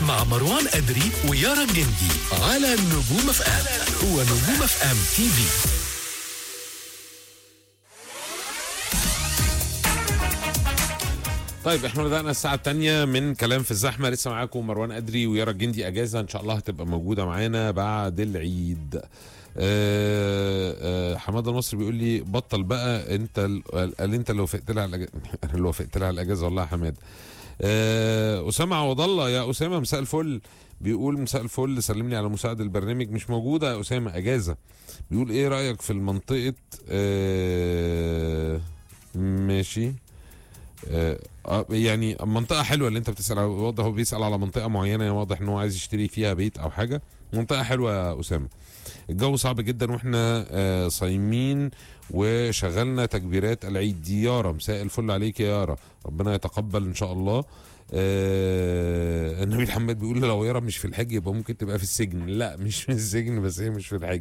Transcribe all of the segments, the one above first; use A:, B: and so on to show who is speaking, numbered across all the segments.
A: مع مروان أدري ويارا الجندي على نجوم اف ام هو نجوم اف ام تي في
B: طيب احنا بدأنا الساعة الثانية من كلام في الزحمة لسه معاكم مروان أدري ويارا الجندي أجازة إن شاء الله هتبقى موجودة معانا بعد العيد آه، آه، حماده المصري بيقول لي بطل بقى انت ال- قال انت اللي وافقت لها على الأج- انا اللي وافقت لها على الاجازه والله يا حماد آه، اسامه عوض الله يا اسامه مساء الفل بيقول مساء الفل سلمني على مساعد البرنامج مش موجوده يا اسامه اجازه بيقول ايه رايك في المنطقه آه، ماشي آه، آه، يعني منطقة حلوة اللي انت بتسأل على- واضح هو بيسأل على منطقة معينة واضح ان هو عايز يشتري فيها بيت او حاجة منطقة حلوة يا أسامة الجو صعب جدا واحنا آه، صايمين وشغلنا تكبيرات العيد دي يارا مساء الفل عليك يا يارا ربنا يتقبل ان شاء الله آه النبي محمد بيقول لو يارا مش في الحج يبقى ممكن تبقى في السجن لا مش في السجن بس هي مش في الحج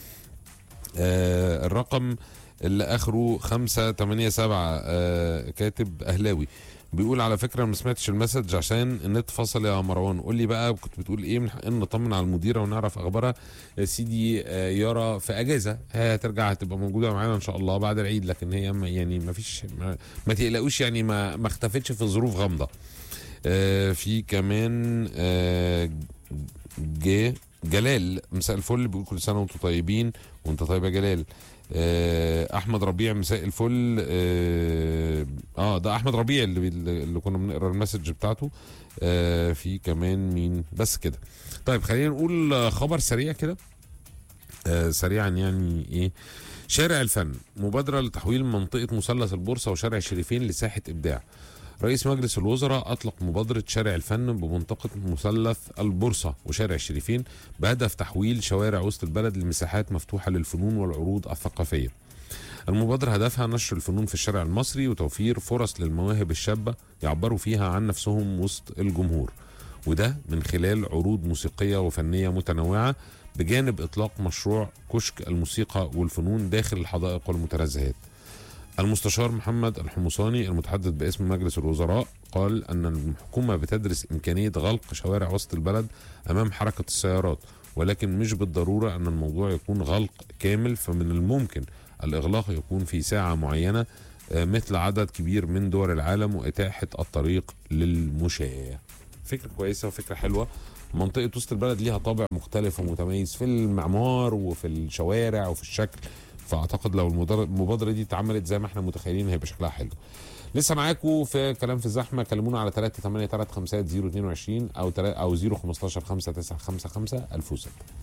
B: آه الرقم اللي اخره خمسة تمانية سبعة آه كاتب اهلاوي بيقول على فكره ما سمعتش المسج عشان النت فصل يا مروان قول لي بقى كنت بتقول ايه من حقنا نطمن على المديره ونعرف اخبارها يا سيدي آه، يارا في اجازه هي هترجع هتبقى موجوده معانا ان شاء الله بعد العيد لكن هي ما يعني ما فيش ما, ما تقلقوش يعني ما ما اختفتش في ظروف غامضه آه، في كمان آه، ج جلال مساء الفل بيقول كل سنه وانتم طيبين وانت طيب يا جلال آه، احمد ربيع مساء الفل اه, آه ده احمد ربيع اللي بي اللي كنا بنقرا المسج بتاعته آه في كمان مين بس كده طيب خلينا نقول آه، خبر سريع كده آه سريعا يعني ايه شارع الفن مبادرة لتحويل منطقة مثلث البورصة وشارع الشريفين لساحة إبداع رئيس مجلس الوزراء أطلق مبادرة شارع الفن بمنطقة مثلث البورصة وشارع الشريفين بهدف تحويل شوارع وسط البلد لمساحات مفتوحة للفنون والعروض الثقافية المبادرة هدفها نشر الفنون في الشارع المصري وتوفير فرص للمواهب الشابة يعبروا فيها عن نفسهم وسط الجمهور وده من خلال عروض موسيقية وفنية متنوعة بجانب إطلاق مشروع كشك الموسيقى والفنون داخل الحدائق والمتنزهات المستشار محمد الحمصاني المتحدث باسم مجلس الوزراء قال أن الحكومة بتدرس إمكانية غلق شوارع وسط البلد أمام حركة السيارات ولكن مش بالضرورة أن الموضوع يكون غلق كامل فمن الممكن الإغلاق يكون في ساعة معينة آه، مثل عدد كبير من دول العالم وإتاحة الطريق للمشاة فكرة كويسة وفكرة حلوة منطقة وسط البلد ليها طابع مختلف ومتميز في المعمار وفي الشوارع وفي الشكل فاعتقد لو المدر- المبادره دي اتعملت زي ما احنا متخيلين هيبقى شكلها حلو لسه معاكم في كلام في الزحمه كلمونا على 3 8 3 5 0 22 او 3 او 0 15 5 9 5 5 1006